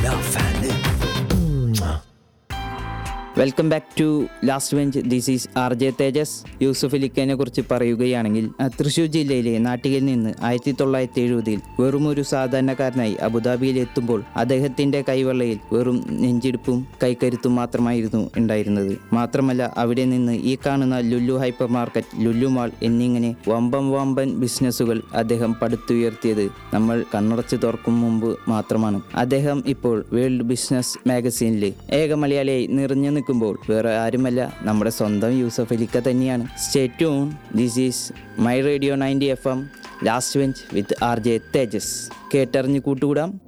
fan welcome back to last bench this is R J Tejas Yusuf അലിഖാനെ കുറിച്ച് പറയുകയാണെങ്കിൽ അഹ് തൃശ്ശൂർ ജില്ലയിലെ നാട്ടികയിൽ നിന്ന് ആയിരത്തി തൊള്ളായിരത്തി എഴുപതിൽ വെറും ഒരു സാധാരണക്കാരനായി അബുദാബിയിൽ എത്തുമ്പോൾ അദ്ദേഹത്തിന്റെ കൈവെള്ളയിൽ വെറും നെഞ്ചിടിപ്പും കൈക്കരുത്തും മാത്രമായിരുന്നു ഉണ്ടായിരുന്നത് മാത്രമല്ല അവിടെ നിന്ന് ഈ കാണുന്ന Lulu hypermarket Lulu mall എന്നിങ്ങനെ വമ്പൻ വമ്പൻ ബിസിനസ്സുകൾ അദ്ദേഹം പടുത്തുയർത്തിയത് നമ്മൾ കണ്ണടച്ച് തുറക്കും മുമ്പ് മാത്രമാണ് അദ്ദേഹം ഇപ്പോൾ വേൾഡ് ബിസിനസ് മാഗസീനിലെ ഏക മലയാളിയായി നിറഞ്ഞു നിൽക്കുമ്പോൾ വേറെ ആരുമല്ല നമ്മുടെ സ്വന്തം യൂസഫ് അലിക്ക തന്നെയാണ് stay tune this is my radio ninety F M last bench with R J Tejas കേട്ടറിഞ്ഞ് കൂട്ടുകൂടാം